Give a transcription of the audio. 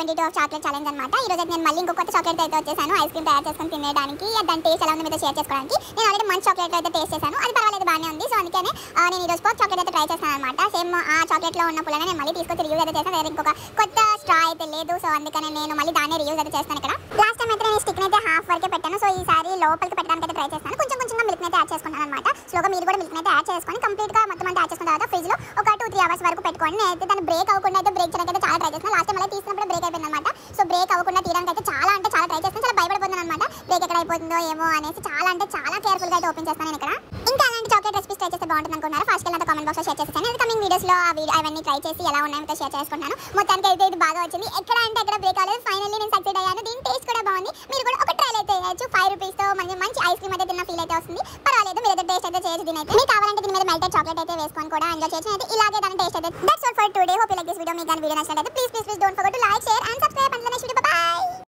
twenty two chocolate challenge అనమాట ఈ రోజు అయితే నేను మళ్ళీ ఇంకో కొత్త చాక్లెట్ అయితే వచ్చేసాను ఐస్ క్రీమ్ తయారు చేసుకొని తినేయడానికి దాని టేస్ట్ ఎలా ఉంది మీతో షేర్ చేసుకోవడానికి నేను ఆల్రెడీ మంచి చాక్లెట్ అయితే టేస్ట్ చేశాను అది పర్వాలేదు బాగానే ఉంది సో అందుకనే ఆ, నేను ఈ రోజు పోక్ చాక్లెట్ అయితే ట్రై చేస్తాను అనమాట సేమ్ ఆ చాక్లెట్ లో ఉన్న పుల్లనే నేను మళ్ళీ తీసుకొచ్చి రివ్యూ అయితే చేశాను వేరే ఇంకొక కొత్త స్ట్రా అయితే లేదు సో అందుకనే నేను మళ్ళీ దాన్ని రివ్యూస్ అయితే చేస్తాను ఇక్కడ లాస్ట్ టైం అయితే నేను స్టిక్ అయితే హాఫ్ వరకే పెట్టాను సో ఈసారి లోపలికి పెట్టడానికి అయితే ట్రై చేస్తాను కొంచెం కొంచెంగా మిల్క్ అయితే యాడ్ చేసుకున్నాను అనమాట స్లోగా మీరు కూడా మిల్క్ అయితే యాడ్ చేసుకొని కంప్లీట్ గా మొత్తం అంతా యాడ్ చేసుకున్న తర్వాత ఫ్రిడ్జ్ లో ఒక టూ త్రీ అవర్స్ వరకు పెట్టుకోండి నేను అయితే దాన్ని బ్రేక్ అవ్వకుండా అయితే బ్రేక్ చేయడానికి అయితే చాలా ట్రై చేస్తాను లాస్ట్ టైం అలా తీసినప్పుడు బ్రేక్ అయిపోయింది అనమాట సో బ్రేక్ అవ్వకుండా తీయడానికి అయితే చాలా అంటే చాలా ట్రై చేస్తాను చాలా భయపడిపోతున్నాను అనమాట బ్రేక్ ఎక్కడ అయిపోతుందో ఏమో అనేసి చాలా అంటే చాలా కేర్ఫుల్ గా అయితే ఓపెన్ చేస్తాను నేను ఇక్కడ ఇంకా అలాంటి చాక్లెట్ రెసిపీస్ ట్రై చేస్తే బాగుంటుంది అనుకున్నారు ఫస్ట్ వెళ్ళి కామెంట్ బాక్స్ లో షేర్ చేస్తాను అది కమింగ్ వీడియోస్ లో ఆ వీడియో అవన్నీ ట్రై చేసి ఎలా ఉన్నాయో మీతో షేర్ చేసుకుంటాను మొత్తానికి అయితే ఇది బాగా వచ్చింది ఎక్కడ అంటే ఎక్కడ బ్రేక్ అవ్వలేదు ఫైనల్లీ నేను సక్సెస్ అయ్యాను దీని టేస్ట్ కూడా బాగుంది మీరు కూడా ఒక ట్రైల్ అయితే చేయొచ్చు ఫైవ్ రూపీస్ తో మంచి మంచి ఐస్ క్రీమ్ అయితే తిన్న ఫీల్ అయితే వస్తుంది పర్వాలేదు మీరు అయితే టేస్ట్ అయితే చేయొచ్చు దీని అయితే మీకు కావాలంటే దీని మీద మెల్టెడ్ చాక్లెట్ అయితే వేసుకొని కూడా ఎంజాయ్ చేయొచ్చు అయితే ఇలాగే దాని టేస్ట్ అయితే that's all for today hope like this video మీకు కానీ వీడియో నచ్చినట్లయితే please please please don't forget to like share and